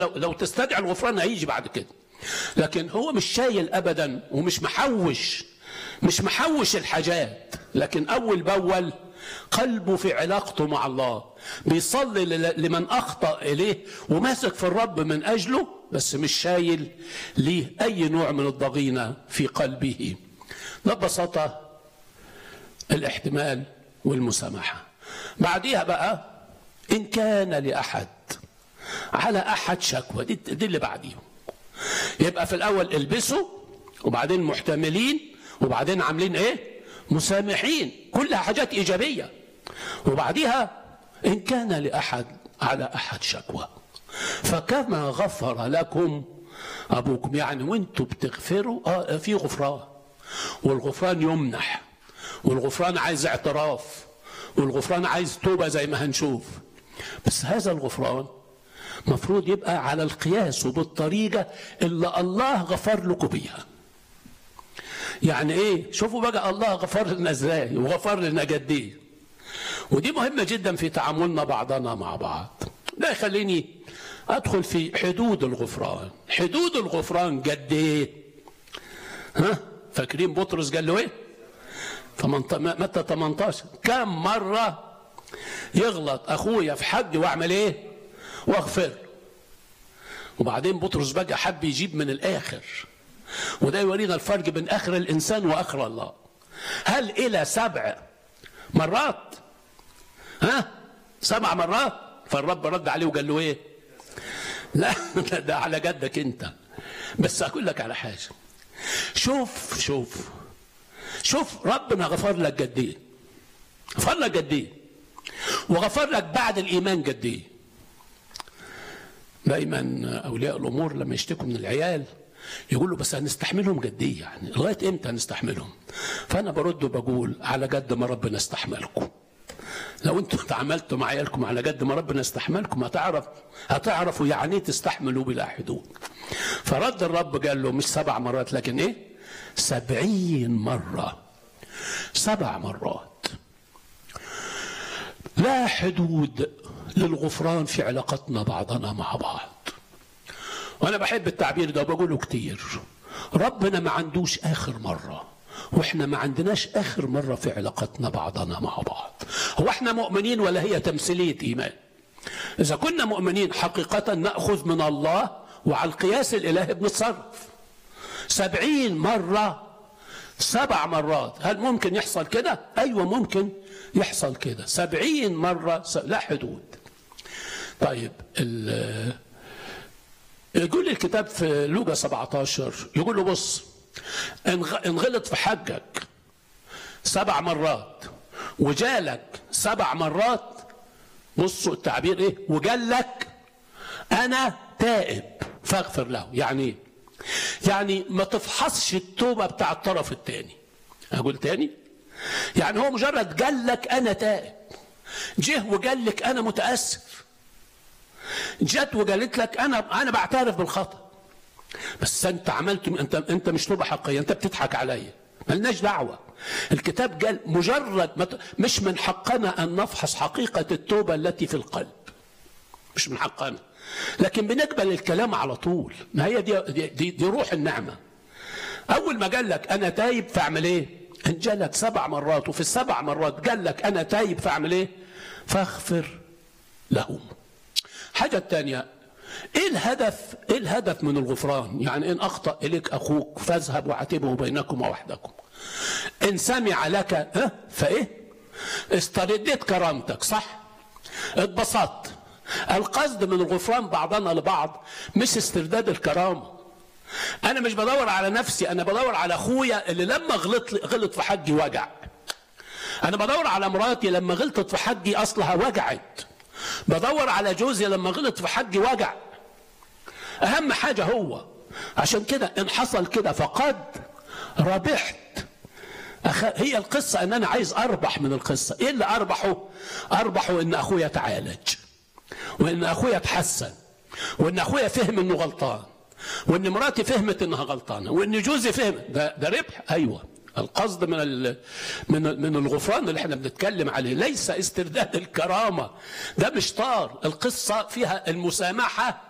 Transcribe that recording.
لو, لو تستدعي الغفران هيجي بعد كده لكن هو مش شايل ابدا ومش محوش مش محوش الحاجات لكن اول باول قلبه في علاقته مع الله بيصلي ل- لمن اخطا اليه وماسك في الرب من اجله بس مش شايل ليه اي نوع من الضغينه في قلبه ده ببساطه الاحتمال والمسامحه بعديها بقى ان كان لاحد على احد شكوى دي, دي اللي بعديهم يبقى في الاول البسوا وبعدين محتملين وبعدين عاملين ايه مسامحين كلها حاجات ايجابيه وبعديها ان كان لاحد على احد شكوى فكما غفر لكم ابوكم يعني وانتوا بتغفروا اه في غفران والغفران يمنح والغفران عايز اعتراف والغفران عايز توبه زي ما هنشوف بس هذا الغفران مفروض يبقى على القياس وبالطريقة اللي الله غفر لكم بيها يعني ايه شوفوا بقى الله غفر لنا ازاي وغفر لنا قد ايه ودي مهمة جدا في تعاملنا بعضنا مع بعض ده يخليني ادخل في حدود الغفران حدود الغفران قد ايه ها فاكرين بطرس قال له ايه تمنت- متى 18 كم مرة يغلط اخويا في حد واعمل ايه واغفر له. وبعدين بطرس بقى حب يجيب من الاخر وده يورينا الفرق بين اخر الانسان واخر الله هل الى سبع مرات ها سبع مرات فالرب رد عليه وقال له ايه لا ده على جدك انت بس اقول لك على حاجه شوف شوف شوف ربنا غفر لك قد ايه غفر لك قد ايه وغفر لك بعد الايمان قد ايه دايما اولياء الامور لما يشتكوا من العيال يقولوا بس هنستحملهم قد ايه يعني لغايه امتى هنستحملهم فانا برد وبقول على قد ما ربنا استحملكم لو انتوا تعاملتوا مع عيالكم على قد ما ربنا استحملكم هتعرف هتعرفوا يعني ايه تستحملوا بلا حدود فرد الرب قال له مش سبع مرات لكن ايه سبعين مرة سبع مرات لا حدود للغفران في علاقتنا بعضنا مع بعض وانا بحب التعبير ده بقوله كتير ربنا ما عندوش اخر مره واحنا ما عندناش اخر مره في علاقتنا بعضنا مع بعض هو احنا مؤمنين ولا هي تمثيليه ايمان اذا كنا مؤمنين حقيقه ناخذ من الله وعلى القياس الالهي بنتصرف سبعين مره سبع مرات هل ممكن يحصل كده ايوه ممكن يحصل كده سبعين مره س... لا حدود طيب ال... يقول الكتاب في لوقا 17 يقول له بص ان غ- ان غلط في حقك سبع مرات وجالك سبع مرات بصوا التعبير ايه وقال لك انا تائب فاغفر له يعني ايه يعني ما تفحصش التوبه بتاع الطرف الثاني اقول تاني يعني هو مجرد قال لك انا تائب جه وقال لك انا متاسف جت وقالت لك انا انا بعترف بالخطا بس انت عملت انت انت مش توبه حقيقيه انت بتضحك عليا ملناش دعوه الكتاب قال مجرد ما ت- مش من حقنا ان نفحص حقيقه التوبه التي في القلب مش من حقنا لكن بنقبل الكلام على طول ما هي دي دي, دي, دي روح النعمه اول ما قال لك انا تايب فاعمل ايه ان جالك سبع مرات وفي السبع مرات قال لك انا تايب فاعمل ايه فاغفر لهم حاجة تانية ايه الهدف ايه الهدف من الغفران يعني ان اخطا اليك اخوك فاذهب وعاتبه بينكما وحدكم ان سمع لك ها فايه استرديت كرامتك صح اتبسطت القصد من الغفران بعضنا لبعض مش استرداد الكرامه انا مش بدور على نفسي انا بدور على اخويا اللي لما غلط غلط في حقي وجع انا بدور على مراتي لما غلطت في حقي اصلها وجعت بدور على جوزي لما غلط في حقي وجع اهم حاجه هو عشان كده ان حصل كده فقد ربحت أخ... هي القصه ان انا عايز اربح من القصه ايه اللي اربحه اربحه ان اخويا تعالج وان اخويا اتحسن وان اخويا فهم انه غلطان وان مراتي فهمت انها غلطانه وان جوزي فهم ده ده ربح ايوه القصد من ال... من ال- من الغفران اللي احنا بنتكلم عليه ليس استرداد الكرامه ده مش طار القصه فيها المسامحه